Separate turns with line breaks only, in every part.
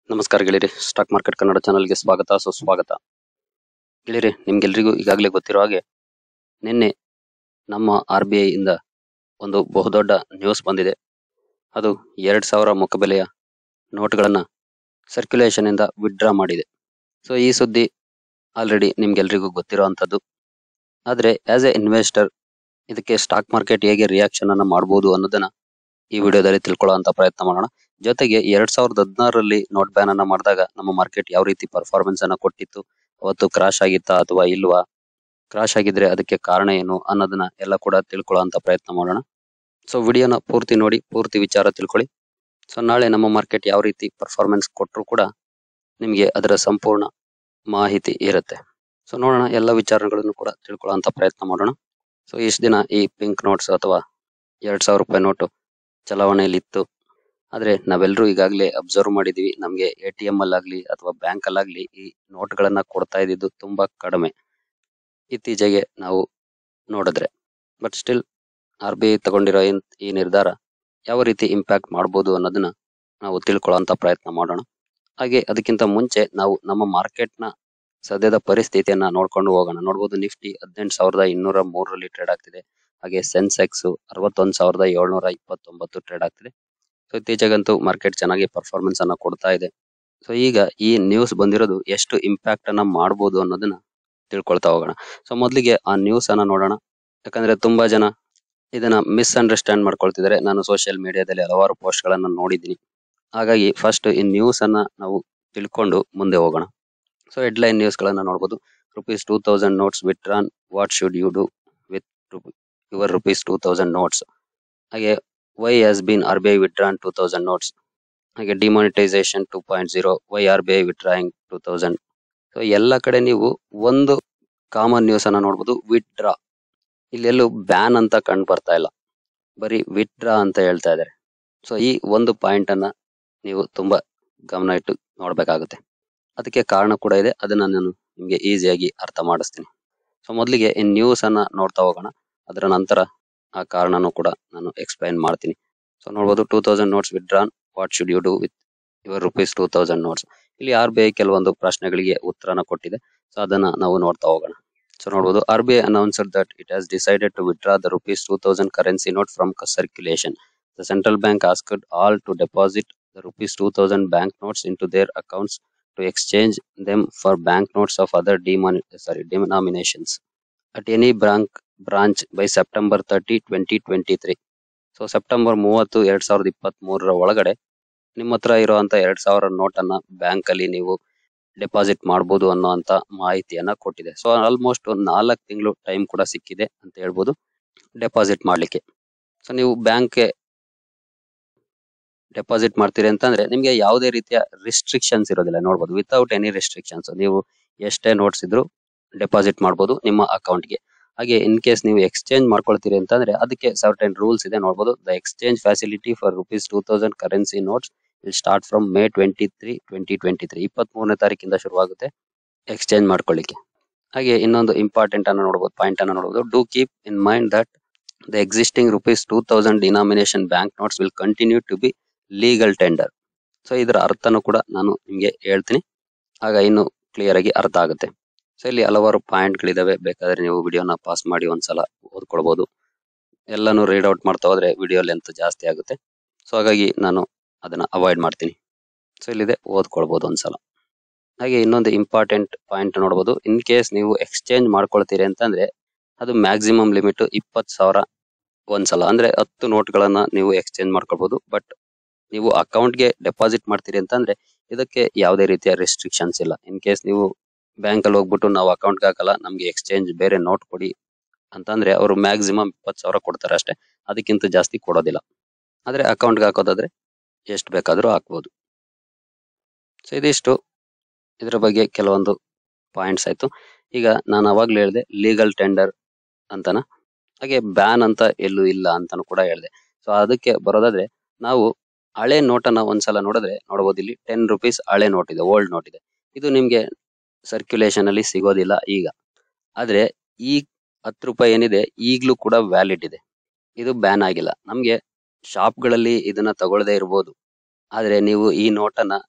ನಮಸ್ಕಾರ ಗೆಳೆಯರಿ stock market Kannada ಚಾನಲ್ಗೆ ಸ್ವಾಗತ ಸುಸ್ವಾಗತ ಗೆಳೆಯರಿ ನಿಮ್ಗೆಲ್ರಿಗೂ ಈಗಾಗಲೇ ಗೊತ್ತಿರೋ ಹಾಗೆ ನಿನ್ನೆ ನಮ್ಮ ಆರ್ ಬಿ ಐ ಇಂದ ಒಂದು ಬಹುದೊಡ್ಡ ನ್ಯೂಸ್ ಬಂದಿದೆ ಅದು ಎರಡ್ ಸಾವಿರ ಮುಖಬೆಲೆಯ ನೋಟ್ಗಳನ್ನ ಸರ್ಕ್ಯುಲೇಷನ್ ಇಂದ ವಿಡ್ರಾ ಮಾಡಿದೆ ಸೊ ಈ ಸುದ್ದಿ ಆಲ್ರೆಡಿ ನಿಮ್ಗೆಲ್ರಿಗೂ ಗೊತ್ತಿರುವಂತದ್ದು ಆದ್ರೆ ಆಸ್ ಎ ಇನ್ವೆಸ್ಟರ್ ಇದಕ್ಕೆ ಸ್ಟಾಕ್ ಮಾರ್ಕೆಟ್ ಹೇಗೆ ರಿಯಾಕ್ಷನ್ ಅನ್ನ ಮಾಡಬಹುದು ಅನ್ನೋದನ್ನ ಈ ವಿಡಿಯೋದಲ್ಲಿ ತಿಳ್ಕೊಳ್ಳುವಂತ ಪ್ರಯತ್ನ ಮಾಡೋಣ ಜೊತೆಗೆ ಎರಡ್ ಸಾವಿರದ ಹದಿನಾರರಲ್ಲಿ ನೋಟ್ ಬ್ಯಾನ್ ಅನ್ನ ಮಾಡಿದಾಗ ನಮ್ಮ ಮಾರ್ಕೆಟ್ ಯಾವ ರೀತಿ ಪರ್ಫಾರ್ಮೆನ್ಸ್ ಅನ್ನ ಕೊಟ್ಟಿತ್ತು ಅವತ್ತು ಕ್ರಾಶ್ ಆಗಿತ್ತಾ ಅಥವಾ ಇಲ್ವಾ ಕ್ರಾಶ್ ಆಗಿದ್ರೆ ಅದಕ್ಕೆ ಕಾರಣ ಏನು ಅನ್ನೋದನ್ನ ಎಲ್ಲ ಕೂಡ ತಿಳ್ಕೊಳ್ಳುವಂತ ಪ್ರಯತ್ನ ಮಾಡೋಣ ಸೊ ವಿಡಿಯೋನ ಪೂರ್ತಿ ನೋಡಿ ಪೂರ್ತಿ ವಿಚಾರ ತಿಳ್ಕೊಳ್ಳಿ ಸೊ ನಾಳೆ ನಮ್ಮ ಮಾರ್ಕೆಟ್ ಯಾವ ರೀತಿ ಪರ್ಫಾರ್ಮೆನ್ಸ್ ಕೊಟ್ಟರು ಕೂಡ ನಿಮಗೆ ಅದರ ಸಂಪೂರ್ಣ ಮಾಹಿತಿ ಇರುತ್ತೆ ಸೊ ನೋಡೋಣ ಎಲ್ಲ ವಿಚಾರಗಳನ್ನು ಕೂಡ ತಿಳ್ಕೊಳ್ಳುವಂತ ಪ್ರಯತ್ನ ಮಾಡೋಣ ಸೊ ಇಷ್ಟು ದಿನ ಈ ಪಿಂಕ್ ನೋಟ್ಸ್ ಅಥವಾ ಎರಡ್ ಸಾವಿರ ರೂಪಾಯಿ ನೋಟು ಚಲಾವಣೆಯಲ್ಲಿ ಇತ್ತು ಆದ್ರೆ ನಾವೆಲ್ಲರೂ ಈಗಾಗಲೇ ಅಬ್ಸರ್ವ್ ಮಾಡಿದೀವಿ ನಮ್ಗೆ ಎ ಟಿ ಎಂ ಅಲ್ಲಾಗ್ಲಿ ಅಥವಾ ಬ್ಯಾಂಕ್ ಅಲ್ಲಾಗ್ಲಿ ಈ ನೋಟ್ಗಳನ್ನ ಕೊಡ್ತಾ ಇದ್ದಿದ್ದು ತುಂಬಾ ಕಡಿಮೆ ಇತ್ತೀಚೆಗೆ ನಾವು ನೋಡಿದ್ರೆ but still R B I ತಗೊಂಡಿರೋ ಏನ್- ಈ ನಿರ್ಧಾರ ಯಾವ ರೀತಿ ಇಂಪ್ಯಾಕ್ಟ್ ಮಾಡ್ಬೋದು ಅನ್ನೋದನ್ನ ನಾವು ತಿಳ್ಕೊಳ್ಳೋಂತ ಪ್ರಯತ್ನ ಮಾಡೋಣ ಹಾಗೆ ಅದಕ್ಕಿಂತ ಮುಂಚೆ ನಾವು ನಮ್ಮ ಮಾರ್ಕೆಟ್ ನ ಸದ್ಯದ ಪರಿಸ್ಥಿತಿಯನ್ನ ನೋಡ್ಕೊಂಡು ಹೋಗೋಣ ನೋಡ್ಬೋದು ನಿಫ್ಟಿ ಹದಿನೆಂಟು ಸಾವಿರದ ಇನ್ನೂರ ಮೂರರಲ್ಲಿ ಟ್ರೇಡ್ ಆಗ್ತಿದೆ ಹಾಗೆ ಸೆನ್ಸೆಕ್ಸ್ ಅರವತ್ತೊಂದು ಸಾವಿರದ ಏಳ್ನೂರ ಇಪ್ಪತ್ತೊಂಬತ್ತು ಟ್ರೇಡ್ ಆಗ್ತಿದೆ ಸೊ ಇತ್ತೀಚೆಗಂತೂ ಮಾರ್ಕೆಟ್ ಚೆನ್ನಾಗಿ ಪರ್ಫಾರ್ಮೆನ್ಸ್ ಅನ್ನ ಕೊಡ್ತಾ ಇದೆ ಸೊ ಈಗ ಈ ನ್ಯೂಸ್ ಬಂದಿರೋದು ಎಷ್ಟು ಇಂಪ್ಯಾಕ್ಟ್ ಅನ್ನ ಮಾಡ್ಬೋದು ಅನ್ನೋದನ್ನ ತಿಳ್ಕೊಳ್ತಾ ಹೋಗೋಣ ಸೊ ಮೊದಲಿಗೆ ಆ ನ್ಯೂಸ್ ಅನ್ನ ನೋಡೋಣ ಯಾಕಂದ್ರೆ ತುಂಬಾ ಜನ ಇದನ್ನ ಮಿಸ್ಅಂಡರ್ಸ್ಟ್ಯಾಂಡ್ ಮಾಡ್ಕೊಳ್ತಿದ್ದಾರೆ ನಾನು ಸೋಷಿಯಲ್ ಮೀಡಿಯಾದಲ್ಲಿ ಹಲವಾರು ಪೋಸ್ಟ್ ಗಳನ್ನ ನೋಡಿದ್ದೀನಿ ಹಾಗಾಗಿ ಫಸ್ಟ್ ಈ ನ್ಯೂಸ್ ಅನ್ನ ನಾವು ತಿಳ್ಕೊಂಡು ಮುಂದೆ ಹೋಗೋಣ ಸೊ ಹೆಡ್ಲೈನ್ ನ್ಯೂಸ್ ಗಳನ್ನ ನೋಡಬಹುದು rupees two thousand notes withdrawn what should you do with your rupees two thousand notes ಹಾಗೆ why has been R B I withdrawn two thousand notes ಹಾಗೆ demonetisation two point zero why R B I withdrawing two thousand so ಎಲ್ಲ ಕಡೆ ನೀವು ಒಂದು common news ಅನ್ನ ನೋಡಬಹುದು withdraw ಇಲ್ಲೆಲ್ಲೂ ban ಅಂತ ಕಂಡು ಬರ್ತಾ ಇಲ್ಲ ಬರೀ ವಿಡ್ರಾ ಅಂತ ಹೇಳ್ತಾ ಇದ್ದಾರೆ ಸೊ ಈ ಒಂದು ಪಾಯಿಂಟ್ ಅನ್ನ ನೀವು ತುಂಬಾ ಗಮನ ಇಟ್ಟು ನೋಡ್ಬೇಕಾಗುತ್ತೆ ಅದಕ್ಕೆ ಕಾರಣ ಕೂಡ ಇದೆ ಅದನ್ನ ನಾನು ನಿಮ್ಗೆ ಈಸಿಯಾಗಿ ಅರ್ಥ ಮಾಡಿಸ್ತೀನಿ ಸೊ ಮೊದಲಿಗೆ ಈ ನ್ಯೂಸ್ ಅನ್ನ ನೋಡ್ತಾ ಹೋಗೋಣ ಅದರ ನಂತರ ಆ ಕಾರಣನೂ ಕೂಡ ನಾನು ಎಕ್ಸ್ಪ್ಲೈನ್ ಮಾಡ್ತೀನಿ ಸೊ ನೋಡ್ಬೋದು two thousand notes withdrawn what should you do with your rupees two thousand notes ಇಲ್ಲಿ ಆರ್ ಬಿ ಐ ಕೆಲವೊಂದು ಪ್ರಶ್ನೆಗಳಿಗೆ ಉತ್ತರನ ಕೊಟ್ಟಿದೆ ಸೊ ಅದನ್ನ ನಾವು ನೋಡ್ತಾ ಹೋಗೋಣ ಸೊ ನೋಡಬಹುದು R B I announcer that it has decided to withdraw the rupees two thousand currency note from circulation the central bank asked all to deposit the rupees two thousand bank notes into their accounts to exchange them for bank notes of other demoni sorry denominations at any bank branch by September thirty twenty twenty three so September ಮೂವತ್ತು ಎರಡ್ ಸಾವಿರದ ಇಪ್ಪತ್ತ್ ಮೂರರ ಒಳಗಡೆ ನಿಮ್ಮ ಹತ್ರ ಇರುವಂತ ಎರಡ್ ಸಾವಿರ ನೋಟ್ ಅನ್ನ ಬ್ಯಾಂಕ್ ಅಲ್ಲಿ ನೀವು ಡೆಪಾಸಿಟ್ ಮಾಡಬಹುದು ಅನ್ನೋಂತ ಮಾಹಿತಿಯನ್ನ ಕೊಟ್ಟಿದೆ ಸೊ ಆಲ್ಮೋಸ್ಟ್ ಒಂದು ನಾಲ್ಕು ತಿಂಗಳು ಟೈಮ್ ಕೂಡ ಸಿಕ್ಕಿದೆ ಅಂತ ಹೇಳ್ಬೋದು ಡೆಪಾಸಿಟ್ ಮಾಡ್ಲಿಕ್ಕೆ ಸೊ ನೀವು ಬ್ಯಾಂಕ್ಗೆ ಡೆಪಾಸಿಟ್ ಮಾಡ್ತೀರಿ ಅಂತಂದ್ರೆ ನಿಮ್ಗೆ ಯಾವುದೇ ರೀತಿಯ ರಿಸ್ಟ್ರಿಕ್ಷನ್ಸ್ ಇರೋದಿಲ್ಲ ನೋಡ್ಬೋದು ವಿತೌಟ್ ಎನಿ ರಿಸ್ಟ್ರಿಕ್ಷನ್ಸ್ ನೀವು ಎಷ್ಟೇ ನೋಟ್ಸ್ ಇದ್ರು ಡೆಪಾಸಿಟ್ ಮಾಡ್ಬೋದು ನಿಮ್ಮ ಅಕೌಂಟ್ಗೆ ಹಾಗೆ ಇನ್ ಕೇಸ್ ನೀವು ಎಕ್ಸ್ಚೇಂಜ್ ಮಾಡ್ಕೊಳ್ತೀರಿ ಅಂತಂದ್ರೆ ಅದಕ್ಕೆ ಸರ್ಟನ್ ರೂಲ್ಸ್ ಇದೆ ನೋಡ್ಬೋದು the exchange facility for rupees two thousand currency notes will start from May twenty three twenty twenty three ಇಪ್ಪತ್ತ್ ಮೂರನೇ ತಾರೀಕಿಂದ ಶುರುವಾಗುತ್ತೆ ಎಕ್ಸ್ಚೇಂಜ್ ಮಾಡ್ಕೊಳ್ಳಿಕ್ಕೆ ಹಾಗೆ ಇನ್ನೊಂದು ಇಂಪಾರ್ಟೆಂಟ್ ಅನ್ನ ನೋಡಬಹುದು ಪಾಯಿಂಟ್ ಅನ್ನ ನೋಡಬಹುದು do keep in mind that the existing rupees two thousand denomination bank notes will continue to be legal tender so ಇದರ ಅರ್ಥನೂ ಕೂಡ ನಾನು ನಿಮ್ಗೆ ಹೇಳ್ತೀನಿ ಆಗ ಇನ್ನು ಕ್ಲಿಯರ್ ಆಗಿ ಅರ್ಥ ಆಗುತ್ತೆ ಸೊ ಇಲ್ಲಿ ಹಲವಾರು ಪಾಯಿಂಟ್ ಗಳಿದಾವೆ ಬೇಕಾದ್ರೆ ನೀವು ವಿಡಿಯೋನ ಪಾಸ್ ಮಾಡಿ ಒಂದ್ಸಲ ಓದ್ಕೊಳ್ಬಹುದು ಎಲ್ಲಾನು ರೀಡ್ ಔಟ್ ಮಾಡ್ತಾ ಹೋದ್ರೆ ವಿಡಿಯೋ ಲೆಂತ್ ಜಾಸ್ತಿ ಆಗುತ್ತೆ ಸೊ ಹಾಗಾಗಿ ನಾನು ಅದನ್ನ ಅವಾಯ್ಡ್ ಮಾಡ್ತೀನಿ ಸೊ ಇಲ್ಲಿದೆ ಓದ್ಕೊಳ್ಬಹುದು ಒಂದ್ಸಲ ಹಾಗೆ ಇನ್ನೊಂದು ಇಂಪಾರ್ಟೆಂಟ್ ಪಾಯಿಂಟ್ ನೋಡಬಹುದು ಇನ್ ಕೇಸ್ ನೀವು ಎಕ್ಸ್ಚೇಂಜ್ ಮಾಡ್ಕೊಳ್ತೀರಿ ಅಂತಂದ್ರೆ ಅದು ಮ್ಯಾಕ್ಸಿಮಮ್ ಲಿಮಿಟ್ ಇಪ್ಪತ್ ಸಾವಿರ ಒಂದ್ಸಲ ಅಂದ್ರೆ ಹತ್ತು ನೋಟ್ಗಳನ್ನ ನೀವು ಎಕ್ಸ್ಚೇಂಜ್ ಮಾಡ್ಕೊಳ್ಬಹುದು ಬಟ್ ನೀವು ಅಕೌಂಟ್ಗೆ ಡೆಪಾಸಿಟ್ ಮಾಡ್ತೀರಿ ಅಂತಂದ್ರೆ ಇದಕ್ಕೆ ಯಾವುದೇ ರೀತಿಯ ರೆಸ್ಟ್ರಿಕ್ಷನ್ಸ್ ಇಲ್ಲ ಇನ್ ಕೇಸ್ ನೀವು ಬ್ಯಾಂಕ್ ಅಲ್ಲಿ ಹೋಗ್ಬಿಟ್ಟು ನಾವು ಅಕೌಂಟ್ಗೆ ಹಾಕಲ್ಲ ನಮ್ಗೆ ಎಕ್ಸ್ಚೇಂಜ್ ಬೇರೆ ನೋಟ್ ಕೊಡಿ ಅಂತಂದ್ರೆ ಅವರು ಮ್ಯಾಕ್ಸಿಮಮ್ ಇಪ್ಪತ್ತು ಸಾವಿರ ಕೊಡ್ತಾರೆ ಅಷ್ಟೇ ಅದಕ್ಕಿಂತ ಜಾಸ್ತಿ ಕೊಡೋದಿಲ್ಲ ಆದ್ರೆ ಅಕೌಂಟ್ಗೆ ಹಾಕೋದಾದ್ರೆ ಎಷ್ಟು ಬೇಕಾದ್ರೂ ಹಾಕ್ಬೋದು ಸೊ ಇದಿಷ್ಟು ಇದ್ರ ಬಗ್ಗೆ ಕೆಲವೊಂದು ಪಾಯಿಂಟ್ಸ್ ಆಯ್ತು ಈಗ ನಾನು ಅವಾಗ್ಲೇ ಹೇಳಿದೆ ಲೀಗಲ್ ಟೆಂಡರ್ ಅಂತನ ಹಾಗೆ ಬ್ಯಾನ್ ಅಂತ ಎಲ್ಲೂ ಇಲ್ಲ ಅಂತಾನು ಕೂಡ ಹೇಳಿದೆ ಸೊ ಅದಕ್ಕೆ ಬರೋದಾದ್ರೆ ನಾವು ಹಳೆ ನೋಟನ್ನ ಒಂದ್ಸಲ ನೋಡಿದ್ರೆ ನೋಡಬಹುದು ಇಲ್ಲಿ ಟೆನ್ ರುಪೀಸ್ ಹಳೆ ನೋಟ್ ಇದೆ ಓಲ್ಡ್ ನೋಟ್ ಇದೆ ಇದು ನಿಮ್ಗೆ ಸರ್ಕ್ಯುಲೇಷನ್ ಅಲ್ಲಿ ಸಿಗೋದಿಲ್ಲ ಈಗ ಆದ್ರೆ ಈ ಹತ್ತು ರೂಪಾಯಿ ಏನಿದೆ ಈಗ್ಲೂ ಕೂಡ ವ್ಯಾಲಿಡ್ ಇದೆ ಇದು ಬ್ಯಾನ್ ಆಗಿಲ್ಲ ನಮ್ಗೆ ಶಾಪ್ ಗಳಲ್ಲಿ ಇದನ್ನ ತಗೊಳ್ಳದೆ ಇರ್ಬೋದು ಆದ್ರೆ ನೀವು ಈ ನೋಟನ್ನ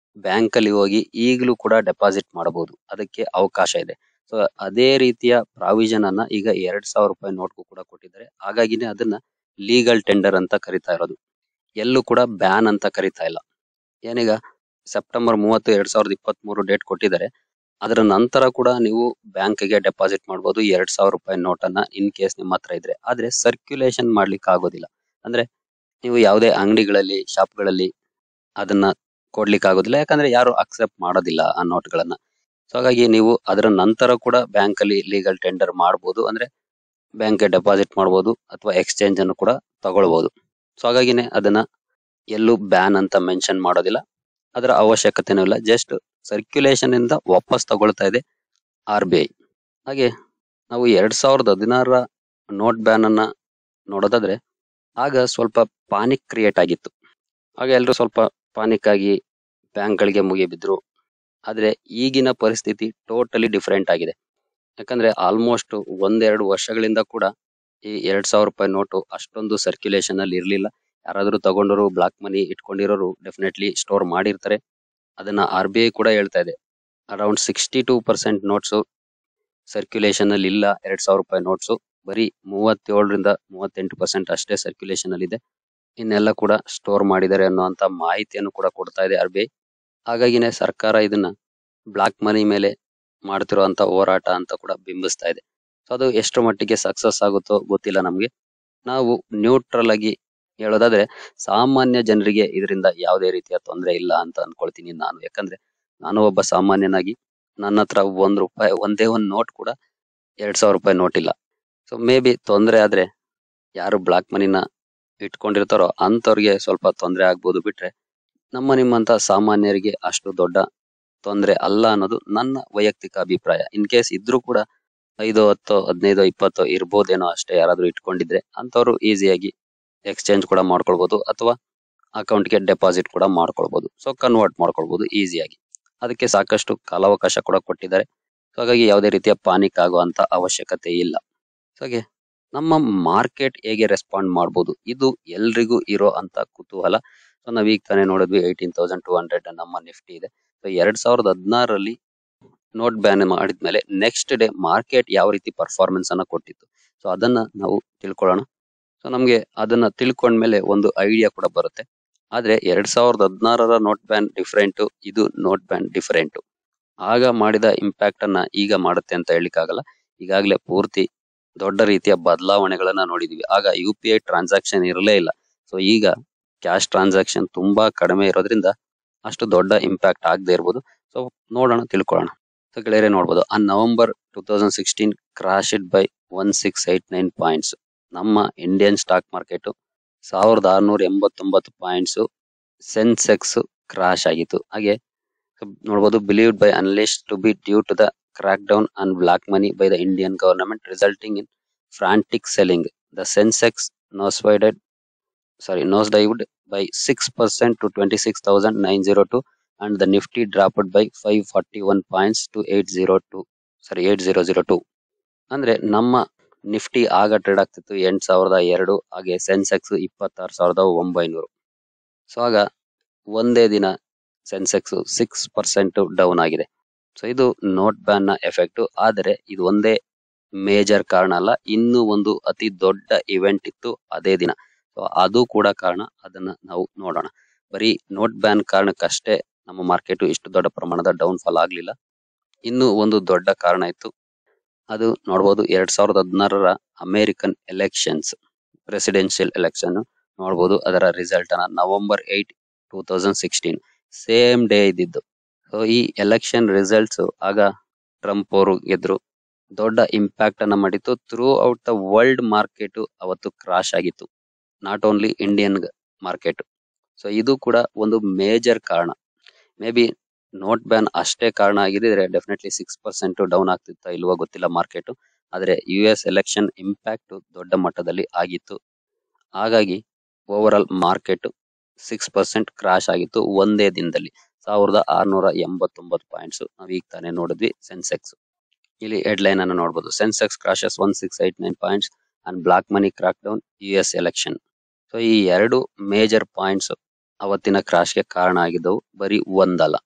ಬ್ಯಾಂಕ್ ಅಲ್ಲಿ ಹೋಗಿ ಈಗಲೂ ಕೂಡ ಡೆಪಾಸಿಟ್ ಮಾಡಬಹುದು ಅದಕ್ಕೆ ಅವಕಾಶ ಇದೆ ಸೊ ಅದೇ ರೀತಿಯ ಪ್ರಾವಿಷನ್ ಅನ್ನ ಈಗ ಎರಡ್ ಸಾವಿರ ರೂಪಾಯಿ ನೋಟ್ಗೂ ಕೂಡ ಕೊಟ್ಟಿದ್ದಾರೆ ಹಾಗಾಗಿನೇ ಅದನ್ನ ಲೀಗಲ್ ಟೆಂಡರ್ ಅಂತ ಕರಿತಾ ಇರೋದು ಎಲ್ಲೂ ಕೂಡ ಬ್ಯಾನ್ ಅಂತ ಕರಿತಾ ಇಲ್ಲ ಏನೀಗ ಸೆಪ್ಟೆಂಬರ್ ಮೂವತ್ತು ಎರಡ್ ಸಾವಿರದ ಇಪ್ಪತ್ತ್ ಮೂರು ಡೇಟ್ ಕೊಟ್ಟಿದ್ದಾರೆ ಅದರ ನಂತರ ಕೂಡ ನೀವು ಬ್ಯಾಂಕ್ಗೆ ಡೆಪಾಸಿಟ್ ಮಾಡಬಹುದು ಎರಡ್ ಸಾವಿರ ರೂಪಾಯಿ ನೋಟ್ ಅನ್ನ ಇನ್ ಕೇಸ್ ನಿಮ್ಮ ಹತ್ರ ಇದ್ರೆ ಆದ್ರೆ ಸರ್ಕ್ಯುಲೇಷನ್ ಮಾಡ್ಲಿಕ್ಕೆ ಆಗೋದಿಲ್ಲ ಅಂದ್ರೆ ನೀವು ಯಾವುದೇ ಅಂಗಡಿಗಳಲ್ಲಿ ಶಾಪ್ಗಳಲ್ಲಿ ಅದನ್ನ ಕೊಡ್ಲಿಕ್ಕೆ ಆಗೋದಿಲ್ಲ ಯಾಕಂದ್ರೆ ಯಾರು ಅಕ್ಸೆಪ್ಟ್ ಮಾಡೋದಿಲ್ಲ ಆ ನೋಟ್ಗಳನ್ನ ಸೊ ಹಾಗಾಗಿ ನೀವು ಅದರ ನಂತರ ಕೂಡ ಬ್ಯಾಂಕ್ ಅಲ್ಲಿ ಲೀಗಲ್ ಟೆಂಡರ್ ಮಾಡಬಹುದು ಅಂದ್ರೆ ಬ್ಯಾಂಕ್ ಡೆಪಾಸಿಟ್ ಮಾಡಬಹುದು ಅಥವಾ ಎಕ್ಸ್ಚೇಂಜ್ ಅನ್ನು ಕೂಡ ತಗೊಳ್ಬಹುದು ಸೊ ಹಾಗಾಗಿನೇ ಅದನ್ನ ಎಲ್ಲೂ ಬ್ಯಾನ್ ಅಂತ ಮೆನ್ಷನ್ ಮಾಡೋದಿಲ್ಲ ಅದರ ಅವಶ್ಯಕತೆನೂ ಇಲ್ಲ ಜಸ್ಟ್ ಸರ್ಕ್ಯುಲೇಷನ್ ಇಂದ ವಾಪಸ್ ತಗೊಳ್ತಾ ಇದೆ ಆರ್ ಬಿ ಐ ಹಾಗೆ ನಾವು ಎರಡ್ ಸಾವಿರದ ಹದಿನಾರರ ನೋಟ್ ಬ್ಯಾನ್ ಅನ್ನ ನೋಡೋದಾದ್ರೆ ಆಗ ಸ್ವಲ್ಪ ಪಾನಿಕ್ ಕ್ರಿಯೇಟ್ ಆಗಿತ್ತು ಆಗ ಎಲ್ಲರೂ ಸ್ವಲ್ಪ ಪಾನಿಕ್ ಆಗಿ ಬ್ಯಾಂಕ್ಗಳಿಗೆ ಮುಗಿಬಿದ್ರು ಆದ್ರೆ ಈಗಿನ ಪರಿಸ್ಥಿತಿ ಟೋಟಲಿ ಡಿಫರೆಂಟ್ ಆಗಿದೆ ಯಾಕಂದ್ರೆ ಆಲ್ಮೋಸ್ಟ್ ಒಂದೆರಡು ವರ್ಷಗಳಿಂದ ಕೂಡ ಈ ಎರಡ್ ಸಾವಿರ ರೂಪಾಯಿ ನೋಟು ಅಷ್ಟೊಂದು ಸರ್ಕ್ಯುಲೇಷನ್ ಅಲ್ಲಿ ಇರ್ಲಿಲ್ಲ ಯಾರಾದ್ರೂ ತಗೊಂಡವರು ಬ್ಲಾಕ್ ಮನಿ ಇಟ್ಕೊಂಡಿರೋರು ಡೆಫಿನೆಟ್ಲಿ ಸ್ಟೋರ್ ಮಾಡಿರ್ತಾರೆ ಅದನ್ನ ಆರ್ ಬಿ ಐ ಕೂಡ ಹೇಳ್ತಾ ಇದೆ around sixty two percent notes circulation ಅಲ್ಲಿ ಇಲ್ಲ ಎರಡ್ ಸಾವಿರ ರೂಪಾಯಿ ನೋಟ್ಸ್ ಬರೀ ಮೂವತ್ತೇಳರಿಂದ ಮೂವತ್ತೆಂಟು ಪರ್ಸೆಂಟ್ ಅಷ್ಟೇ ಸರ್ಕ್ಯುಲೇಷನ್ ಅಲ್ಲಿ ಇದೆ ಇನ್ನೆಲ್ಲ ಕೂಡ ಸ್ಟೋರ್ ಮಾಡಿದ್ದಾರೆ ಅನ್ನುವಂತ ಮಾಹಿತಿಯನ್ನು ಕೂಡ ಕೊಡ್ತಾ ಇದೆ ಆರ್ ಬಿ ಐ ಹಾಗಾಗಿನೇ ಸರ್ಕಾರ ಇದನ್ನ ಬ್ಲಾಕ್ ಮನಿ ಮೇಲೆ ಮಾಡ್ತಿರುವಂತ ಹೋರಾಟ ಅಂತ ಕೂಡ ಬಿಂಬಿಸ್ತಾ ಇದೆ ಸೊ ಅದು ಎಷ್ಟು ಮಟ್ಟಿಗೆ ಸಕ್ಸಸ್ ಆಗುತ್ತೋ ಗೊತ್ತಿಲ್ಲ ನಮ್ಗೆ ನಾವು ನ್ಯೂಟ್ರಲ್ ಆಗಿ ಹೇಳೋದಾದ್ರೆ ಸಾಮಾನ್ಯ ಜನರಿಗೆ ಇದರಿಂದ ಯಾವುದೇ ರೀತಿಯ ತೊಂದರೆ ಇಲ್ಲ ಅಂತ ಅನ್ಕೊಳ್ತೀನಿ ನಾನು ಯಾಕಂದ್ರೆ ನಾನು ಒಬ್ಬ ಸಾಮಾನ್ಯನಾಗಿ ನನ್ನ ಹತ್ರ ಒಂದ್ ರೂಪಾಯಿ ಒಂದೇ ಒಂದ್ ನೋಟ್ ಕೂಡ ಎರಡ್ ಸಾವಿರ ರೂಪಾಯಿ ನೋಟ್ ಇಲ್ಲ ಸೊ ಮೇ ಬಿ ತೊಂದರೆ ಆದ್ರೆ ಯಾರು ಬ್ಲಾಕ್ ಮನಿನ ಇಟ್ಕೊಂಡಿರ್ತಾರೋ ಅಂತವ್ರಿಗೆ ಸ್ವಲ್ಪ ತೊಂದರೆ ಆಗ್ಬೋದು ಬಿಟ್ರೆ ನಮ್ಮ ನಿಮ್ಮಂತ ಸಾಮಾನ್ಯರಿಗೆ ಅಷ್ಟು ದೊಡ್ಡ ತೊಂದರೆ ಅಲ್ಲ ಅನ್ನೋದು ನನ್ನ ವೈಯಕ್ತಿಕ ಅಭಿಪ್ರಾಯ ಇನ್ ಕೇಸ್ ಇದ್ರೂ ಕೂಡ ಐದು ಹತ್ತು ಹದಿನೈದು ಇಪ್ಪತ್ತು ಇರ್ಬೋದೇನೋ ಅಷ್ಟೇ ಯಾರಾದ್ರೂ ಇಟ್ಕೊಂಡಿದ್ರೆ ಅಂತವ್ರು ಈಸಿಯಾಗಿ ಎಕ್ಸ್ಚೇಂಜ್ ಕೂಡ ಮಾಡ್ಕೊಳ್ಬಹುದು ಅಥವಾ ಅಕೌಂಟ್ಗೆ ಡೆಪಾಸಿಟ್ ಕೂಡ ಮಾಡ್ಕೊಳ್ಬಹುದು ಸೊ ಕನ್ವರ್ಟ್ ಮಾಡ್ಕೊಳ್ಬಹುದು ಈಸಿಯಾಗಿ ಅದಕ್ಕೆ ಸಾಕಷ್ಟು ಕಾಲಾವಕಾಶ ಕೂಡ ಕೊಟ್ಟಿದ್ದಾರೆ ಸೊ ಹಾಗಾಗಿ ಯಾವುದೇ ರೀತಿಯ ಪಾನಿಕ್ ಆಗುವಂತ ಅವಶ್ಯಕತೆ ಇಲ್ಲ ಸೊ ಹಾಗೆ ನಮ್ಮ ಮಾರ್ಕೆಟ್ ಹೇಗೆ ರೆಸ್ಪಾಂಡ್ ಮಾಡ್ಬೋದು ಇದು ಎಲ್ರಿಗೂ ಇರೋ ಅಂತ ಕುತೂಹಲ ಸೊ ನಾವ್ ಈಗ ತಾನೇ ನೋಡಿದ್ವಿ ಏಯ್ಟೀನ್ ತೌಸಂಡ್ ಟೂ ಹಂಡ್ರೆಡ್ ನಮ್ಮ ನಿಫ್ಟಿ ಇದೆ ಸೊ ಎರಡ್ ಸಾವಿರದ ಹದಿನಾರರಲ್ಲಿ ನೋಟ್ ಬ್ಯಾನ್ ಮಾಡಿದ್ಮೇಲೆ ನೆಕ್ಸ್ಟ್ ಡೇ ಮಾರ್ಕೆಟ್ ಯಾವ ರೀತಿ ಪರ್ಫಾರ್ಮೆನ್ಸ್ ಅನ್ನ ಕೊಟ್ಟಿತ್ತು ಸೊ ಅದನ್ನ ನಾವು ತಿಳ್ಕೊಳ್ಳೋಣ ಸೊ ನಮ್ಗೆ ಅದನ್ನ ತಿಳ್ಕೊಂಡ್ಮೇಲೆ ಒಂದು ಐಡಿಯಾ ಕೂಡ ಬರುತ್ತೆ ಆದ್ರೆ ಎರಡ್ ಸಾವಿರದ ಹದಿನಾರರ ನೋಟ್ ಬ್ಯಾನ್ ಡಿಫರೆಂಟ್ ಇದು ನೋಟ್ ಬ್ಯಾನ್ ಡಿಫರೆಂಟ್ ಆಗ ಮಾಡಿದ ಇಂಪ್ಯಾಕ್ಟ್ ಅನ್ನ ಈಗ ಮಾಡುತ್ತೆ ಅಂತ ಹೇಳಿಕ್ಕಾಗಲ್ಲ ಈಗಾಗಲೇ ಪೂರ್ತಿ ದೊಡ್ಡ ರೀತಿಯ ಬದಲಾವಣೆಗಳನ್ನ ನೋಡಿದೀವಿ ಆಗ ಯು ಪಿ ಐ ಟ್ರಾನ್ಸಾಕ್ಷನ್ ಇರಲೇ ಇಲ್ಲ ಸೊ ಈಗ ಕ್ಯಾಶ್ ಟ್ರಾನ್ಸಾಕ್ಷನ್ ತುಂಬಾ ಕಡಿಮೆ ಇರೋದ್ರಿಂದ ಅಷ್ಟು ದೊಡ್ಡ ಇಂಪ್ಯಾಕ್ಟ್ ಆಗದೆ ಇರ್ಬೋದು ಸೊ ನೋಡೋಣ ತಿಳ್ಕೊಳ್ಳೋಣ ಸೊ ಗೆಳೆಯರೆ ನೋಡ್ಬೋದು ಆ November two thousand sixteen crash it by one six eight nine points ನಮ್ಮ ಇಂಡಿಯನ್ ಸ್ಟಾಕ್ ಮಾರ್ಕೆಟ್ ಸಾವಿರದ ಆರ್ನೂರ ಎಂಬತ್ತೊಂಬತ್ತು ಪಾಯಿಂಟ್ಸ್ ಸೆನ್ಸೆಕ್ಸ್ ಕ್ರಾಶ್ ಆಗಿತ್ತು ಹಾಗೆ ನೋಡಬಹುದು believed by analyst to be due to the crackdown on black money by the Indian government resulting in frantic selling the Sensex nosedived sorry nosedived by six percent to twenty six thousand nine zero two and the Nifty dropped by five forty one points to eight zero two sorry eight zero zero two ಅಂದ್ರೆ ನಮ್ಮ Nifty ಆಗ trade ಆಗ್ತಿತ್ತು ಎಂಟ್ ಸಾವಿರದ ಎರಡು ಹಾಗೆ ಸೆನ್ಸೆಕ್ಸ್ ಇಪ್ಪತ್ತಾರು ಸಾವಿರದ ಒಂಬೈನೂರು ಸೊ ಆಗ ಒಂದೇ ದಿನ ಸೆನ್ಸೆಕ್ಸ್ ಸಿಕ್ಸ್ ಪರ್ಸೆಂಟ್ ಡೌನ್ ಆಗಿದೆ ಸೊ ಇದು ನೋಟ್ ಬ್ಯಾನ್ ನ ಎಫೆಕ್ಟ್ ಆದರೆ ಇದು ಒಂದೇ ಮೇಜರ್ ಕಾರಣ ಅಲ್ಲ ಇನ್ನೂ ಒಂದು ಅತಿ ದೊಡ್ಡ ಇವೆಂಟ್ ಇತ್ತು ಅದೇ ದಿನ ಸೊ ಅದು ಕೂಡ ಕಾರಣ ಅದನ್ನ ನಾವು ನೋಡೋಣ ಬರೀ ನೋಟ್ ಬ್ಯಾನ್ ಕಾರಣಕ್ಕಷ್ಟೇ ನಮ್ಮ ಮಾರ್ಕೆಟ್ ಇಷ್ಟು ದೊಡ್ಡ ಪ್ರಮಾಣದ ಡೌನ್ ಫಾಲ್ ಆಗ್ಲಿಲ್ಲ ಇನ್ನು ಒಂದು ದೊಡ್ಡ ಕಾರಣ ಇತ್ತು ಅದು ನೋಡಬಹುದು ಎರಡ್ ಸಾವಿರದ ಹದಿನಾರರ ಅಮೆರಿಕನ್ ಎಲೆಕ್ಷನ್ಸ್ ಪ್ರೆಸಿಡೆನ್ಷಿಯಲ್ ಎಲೆಕ್ಷನ್ ನೋಡಬಹುದು ಅದರ ರಿಸಲ್ಟ್ ಅನ್ನ November eight two thousand sixteen same day ಇದ್ದಿದ್ದು ಸೊ ಈ ಎಲೆಕ್ಷನ್ ರಿಸಲ್ಟ್ಸ್ ಆಗ ಟ್ರಂಪ್ ಅವರು ಗೆದ್ರು ದೊಡ್ಡ ಇಂಪ್ಯಾಕ್ಟ್ ಅನ್ನ ಮಾಡಿತ್ತು throughout the world market ಅವತ್ತು ಕ್ರಾಶ್ ಆಗಿತ್ತು not only Indian market so ಇದು ಕೂಡ ಒಂದು ಮೇಜರ್ ಕಾರಣ ಮೇ ಬಿ ನೋಟ್ ಬ್ಯಾನ್ ಅಷ್ಟೇ ಕಾರಣ ಆಗಿದ್ರೆ ಡೆಫಿನೆಟ್ಲಿ ಸಿಕ್ಸ್ ಪರ್ಸೆಂಟ್ ಡೌನ್ ಆಗ್ತಿತ್ತ ಇಲ್ವೋ ಗೊತ್ತಿಲ್ಲ ಮಾರ್ಕೆಟ್ ಆದ್ರೆ ಯು ಎಸ್ ಎಲೆಕ್ಷನ್ ಇಂಪ್ಯಾಕ್ಟ್ ದೊಡ್ಡ ಮಟ್ಟದಲ್ಲಿ ಆಗಿತ್ತು ಹಾಗಾಗಿ overall market six percent crash ಆಗಿತ್ತು ಒಂದೇ ದಿನದಲ್ಲಿ ಸಾವಿರದ ಆರ್ನೂರ ಎಂಬತ್ತೊಂಬತ್ತು ಪಾಯಿಂಟ್ಸ್ ನಾವು ಈಗ ತಾನೇ ನೋಡಿದ್ವಿ ಸೆನ್ಸೆಕ್ಸ್ ಇಲ್ಲಿ ಹೆಡ್ ಲೈನ್ ಅನ್ನು ನೋಡಬಹುದು Sensex crashes one six eight nine points and black money crackdown U S election so ಈ ಎರಡು ಮೇಜರ್ ಪಾಯಿಂಟ್ಸ್ ಅವತ್ತಿನ ಕ್ರಾಶ್ಗೆ ಕಾರಣ ಆಗಿದ್ದವು ಬರೀ ಒಂದಲ್ಲ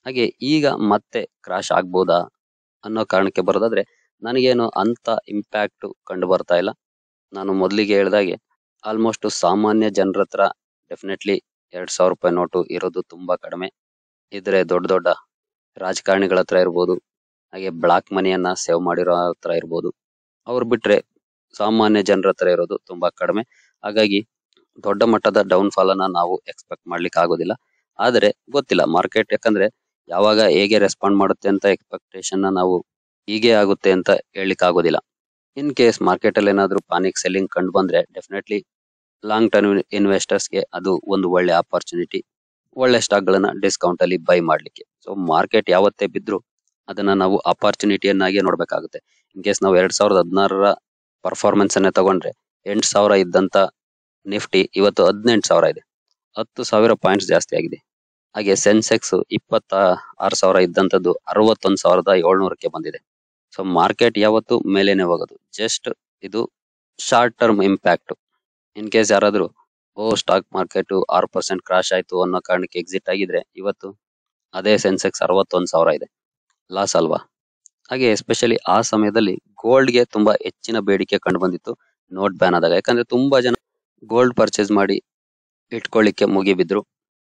ಹಾಗೆ ಈಗ ಮತ್ತೆ ಕ್ರಾಶ್ ಆಗ್ಬೋದಾ ಅನ್ನೋ ಕಾರಣಕ್ಕೆ ಬರೋದಾದ್ರೆ ನನಗೇನು ಅಂತ ಇಂಪ್ಯಾಕ್ಟ್ ಕಂಡು ಬರ್ತಾ ಇಲ್ಲ ನಾನು ಮೊದಲಿಗೆ ಹೇಳ್ದಾಗೆ ಆಲ್ಮೋಸ್ಟ್ ಸಾಮಾನ್ಯ ಜನರ ಹತ್ರ ಡೆಫಿನೆಟ್ಲಿ ಎರಡ್ ಸಾವಿರ ರೂಪಾಯಿ ನೋಟು ಇರೋದು ತುಂಬಾ ಕಡಿಮೆ ಇದ್ರೆ ದೊಡ್ಡ ದೊಡ್ಡ ರಾಜಕಾರಣಿಗಳ ಹತ್ರ ಇರ್ಬೋದು ಹಾಗೆ ಬ್ಲಾಕ್ ಮನಿಯನ್ನ ಸೇವ್ ಮಾಡಿರೋ ಹತ್ರ ಇರ್ಬೋದು ಅವ್ರು ಬಿಟ್ರೆ ಸಾಮಾನ್ಯ ಜನರ ಹತ್ರ ಇರೋದು ತುಂಬಾ ಕಡಿಮೆ ಹಾಗಾಗಿ ದೊಡ್ಡ ಮಟ್ಟದ ಡೌನ್ ಫಾಲ್ ಅನ್ನ ನಾವು ಎಕ್ಸ್ಪೆಕ್ಟ್ ಮಾಡ್ಲಿಕ್ಕೆ ಆಗೋದಿಲ್ಲ ಆದ್ರೆ ಗೊತ್ತಿಲ್ಲ ಮಾರ್ಕೆಟ್ ಯಾಕಂದ್ರೆ ಯಾವಾಗ ಹೇಗೆ ರೆಸ್ಪಾಂಡ್ ಮಾಡುತ್ತೆ ಅಂತ ಎಕ್ಸ್ಪೆಕ್ಟೇಷನ್ ನಾವು ಹೀಗೆ ಆಗುತ್ತೆ ಅಂತ ಹೇಳಲಿಕ್ಕೆ ಆಗೋದಿಲ್ಲ ಇನ್ ಕೇಸ್ ಮಾರ್ಕೆಟ್ ಅಲ್ಲಿ ಏನಾದ್ರೂ ಪಾನಿಕ್ ಸೆಲ್ಲಿಂಗ್ ಕಂಡು ಬಂದ್ರೆ ಡೆಫಿನೆಟ್ಲಿ ಲಾಂಗ್ ಟರ್ಮ್ ಇನ್ವೆಸ್ಟರ್ಸ್ ಗೆ ಅದು ಒಂದು ಒಳ್ಳೆ ಆಪರ್ಚುನಿಟಿ ಒಳ್ಳೆ ಸ್ಟಾಕ್ ಗಳನ್ನ ಡಿಸ್ಕೌಂಟ್ ಅಲ್ಲಿ ಬೈ ಮಾಡ್ಲಿಕ್ಕೆ ಸೊ ಮಾರ್ಕೆಟ್ ಯಾವತ್ತೇ ಬಿದ್ರು ಅದನ್ನ ನಾವು ಅಪಾರ್ಚುನಿಟಿಯನ್ನಾಗಿ ನೋಡ್ಬೇಕಾಗುತ್ತೆ ಇನ್ ಕೇಸ್ ನಾವು ಎರಡ್ ಸಾವಿರದ ಹದಿನಾರರ ಪರ್ಫಾರ್ಮೆನ್ಸ್ ಅನ್ನೇ ತಗೊಂಡ್ರೆ ಎಂಟು ಸಾವಿರ ಇದ್ದಂತ ನಿಫ್ಟಿ ಇವತ್ತು ಹದಿನೆಂಟು ಸಾವಿರ ಇದೆ ಹತ್ತು ಸಾವಿರ ಪಾಯಿಂಟ್ಸ್ ಜಾಸ್ತಿ ಆಗಿದೆ ಹಾಗೆ ಸೆನ್ಸೆಕ್ಸ್ ಇಪ್ಪತ್ತ ಆರು ಸಾವಿರ ಇದ್ದಂತದ್ದು ಅರವತ್ತೊಂದು ಸಾವಿರದ ಏಳ್ನೂರಕ್ಕೆ ಬಂದಿದೆ ಸೊ ಮಾರ್ಕೆಟ್ ಯಾವತ್ತು ಮೇಲೇನೆ ಹೋಗೋದು ಜಸ್ಟ್ ಇದು short term impact in case ಯಾರಾದ್ರೂ ಓ ಸ್ಟಾಕ್ ಮಾರ್ಕೆಟ್ ಆರು ಪರ್ಸೆಂಟ್ ಕ್ರಾಶ್ ಆಯ್ತು ಅನ್ನೋ ಕಾರಣಕ್ಕೆ ಎಕ್ಸಿಟ್ ಆಗಿದ್ರೆ ಇವತ್ತು ಅದೇ ಸೆನ್ಸೆಕ್ಸ್ ಅರವತ್ತೊಂದು ಸಾವಿರ ಇದೆ ಲಾಸ್ ಅಲ್ವಾ ಹಾಗೆ ಎಸ್ಪೆಷಲಿ ಆ ಸಮಯದಲ್ಲಿ ಗೋಲ್ಡ್ಗೆ ತುಂಬಾ ಹೆಚ್ಚಿನ ಬೇಡಿಕೆ ಕಂಡು ಬಂದಿತ್ತು ನೋಟ್ ಬ್ಯಾನ್ ಆದಾಗ ಯಾಕಂದ್ರೆ ತುಂಬಾ ಜನ ಗೋಲ್ಡ್ ಪರ್ಚೇಸ್ ಮಾಡಿ ಇಟ್ಕೊಳ್ಳಿಕ್ಕೆ ಮುಗಿಬಿದ್ರು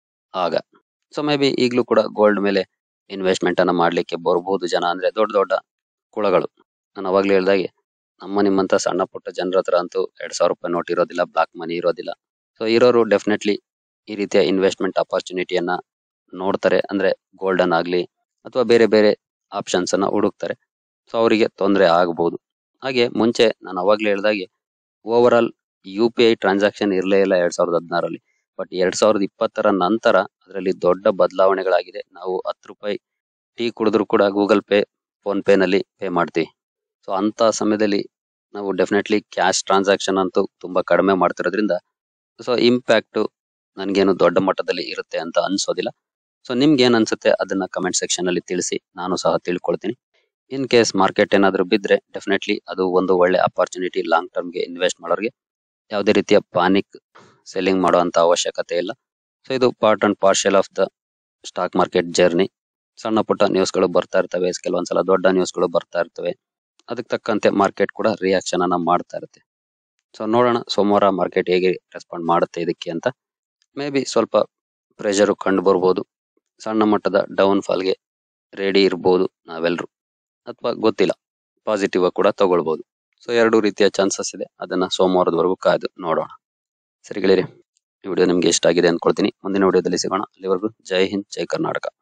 ಆಗ ಸೊ ಮೇ ಬಿ ಈಗಲೂ ಕೂಡ ಗೋಲ್ಡ್ ಮೇಲೆ ಇನ್ವೆಸ್ಟ್ಮೆಂಟ್ ಅನ್ನ ಮಾಡ್ಲಿಕ್ಕೆ ಬರ್ಬೋದು ಜನ ಅಂದ್ರೆ ದೊಡ್ಡ ದೊಡ್ಡ ಕುಳಗಳು ನಾನು ಅವಾಗ್ಲೇ ಹೇಳ್ದಾಗೆ ನಮ್ಮ ನಿಮ್ಮಂತ ಸಣ್ಣ ಪುಟ್ಟ ಜನರ ಹತ್ರ ಅಂತೂ ಎರಡ್ ಸಾವಿರ ರೂಪಾಯಿ ನೋಟ್ ಇರೋದಿಲ್ಲ ಬ್ಲಾಕ್ ಮನಿ ಇರೋದಿಲ್ಲ ಸೊ ಇರೋರು ಡೆಫಿನೆಟ್ಲಿ ಈ ರೀತಿಯ ಇನ್ವೆಸ್ಟ್ಮೆಂಟ್ ಅಪಾರ್ಚುನಿಟಿಯನ್ನ ನೋಡ್ತಾರೆ ಅಂದ್ರೆ ಗೋಲ್ಡನ್ ಆಗ್ಲಿ ಅಥವಾ ಬೇರೆ ಬೇರೆ ಆಪ್ಷನ್ಸ್ ಅನ್ನ ಹುಡುಕ್ತಾರೆ ಸೊ ಅವರಿಗೆ ತೊಂದರೆ ಆಗಬಹುದು ಹಾಗೆ ಮುಂಚೆ ನಾನು ಅವಾಗ್ಲೇ ಹೇಳ್ದಾಗೆ overall U P I transaction ಇರಲೇ ಇಲ್ಲ ಎರಡ್ ಸಾವಿರದ ಹದಿನಾರಲ್ಲಿ ಬಟ್ ಎರಡ್ ಸಾವಿರದ ಇಪ್ಪತ್ತರ ನಂತರ ಅದರಲ್ಲಿ ದೊಡ್ಡ ಬದಲಾವಣೆಗಳಾಗಿದೆ ನಾವು ಹತ್ತು ರೂಪಾಯಿ ಟೀ ಕುಡಿದ್ರು ಕೂಡ ಗೂಗಲ್ ಪೇ ಫೋನ್ ಪೇ ನಲ್ಲಿ ಪೇ ಮಾಡ್ತೀವಿ ಸೊ ಅಂತ ಸಮಯದಲ್ಲಿ ನಾವು ಡೆಫಿನೆಟ್ಲಿ ಕ್ಯಾಶ್ ಟ್ರಾನ್ಸಾಕ್ಷನ್ ಅಂತೂ ತುಂಬಾ ಕಡಿಮೆ ಮಾಡ್ತಿರೋದ್ರಿಂದ ಸೊ ಇಂಪ್ಯಾಕ್ಟ್ ನನ್ಗೇನು ದೊಡ್ಡ ಮಟ್ಟದಲ್ಲಿ ಇರುತ್ತೆ ಅಂತ ಅನ್ಸೋದಿಲ್ಲ ಸೊ ನಿಮ್ಗೆ ಏನ್ ಅನ್ಸುತ್ತೆ ಅದನ್ನ ಕಮೆಂಟ್ ಸೆಕ್ಷನ್ ಅಲ್ಲಿ ತಿಳಿಸಿ ನಾನು ಸಹ ತಿಳ್ಕೊಳ್ತೀನಿ ಇನ್ ಕೇಸ್ ಮಾರ್ಕೆಟ್ ಏನಾದ್ರೂ ಬಿದ್ರೆ ಡೆಫಿನೆಟ್ಲಿ ಅದು ಒಂದು ಒಳ್ಳೆ ಅಪಾರ್ಚುನಿಟಿ ಲಾಂಗ್ ಟರ್ಮ್ ಗೆ ಇನ್ವೆಸ್ಟ್ ಮಾಡೋರಿಗೆ ಯಾವುದೇ ರೀತಿಯ ಪಾನಿಕ್ ಸೆಲ್ಲಿಂಗ್ ಮಾಡುವಂತ ಅವಶ್ಯಕತೆ ಇಲ್ಲ ಸೊ ಇದು part and parcel of the stock market journey ಸಣ್ಣ ಪುಟ್ಟ ನ್ಯೂಸ್ಗಳು ಬರ್ತಾ ಇರ್ತವೆ ಕೆಲವೊಂದ್ಸಲ ದೊಡ್ಡ ನ್ಯೂಸ್ಗಳು ಬರ್ತಾ ಇರ್ತವೆ ಅದಕ್ಕೆ ತಕ್ಕಂತೆ ಮಾರ್ಕೆಟ್ ಕೂಡ ರಿಯಾಕ್ಷನ್ ಅನ್ನ ಮಾಡ್ತಾ ಇರುತ್ತೆ ಸೊ ನೋಡೋಣ ಸೋಮವಾರ ಮಾರ್ಕೆಟ್ ಹೇಗೆ ರೆಸ್ಪಾಂಡ್ ಮಾಡುತ್ತೆ ಇದಕ್ಕೆ ಅಂತ ಮೇ ಬಿ ಸ್ವಲ್ಪ ಪ್ರೆಷರ್ ಕಂಡು ಬರ್ಬೋದು ಸಣ್ಣ ಮಟ್ಟದ ಡೌನ್ ಫಾಲ್ಗೆ ರೆಡಿ ಇರ್ಬೋದು ನಾವೆಲ್ಲರೂ ಅಥವಾ ಗೊತ್ತಿಲ್ಲ ಪಾಸಿಟಿವ್ ಕೂಡ ತಗೊಳ್ಬಹುದು ಸೊ ಎರಡು ರೀತಿಯ ಚಾನ್ಸಸ್ ಇದೆ ಅದನ್ನ ಸೋಮವಾರದವರೆಗೂ ಕಾಯ್ದು ನೋಡೋಣ ಸರಿ ಗೆಳೆಯರಿ ಈ ವಿಡಿಯೋ ನಿಮ್ಗೆ ಇಷ್ಟ ಆಗಿದೆ ಅನ್ಕೊಳ್ತೀನಿ ಮುಂದಿನ ವಿಡಿಯೋದಲ್ಲಿ ಸಿಗೋಣ ಅಲ್ಲಿವರೆಗೂ ಜೈ ಹಿಂದ್ ಜೈ ಕರ್ನಾಟಕ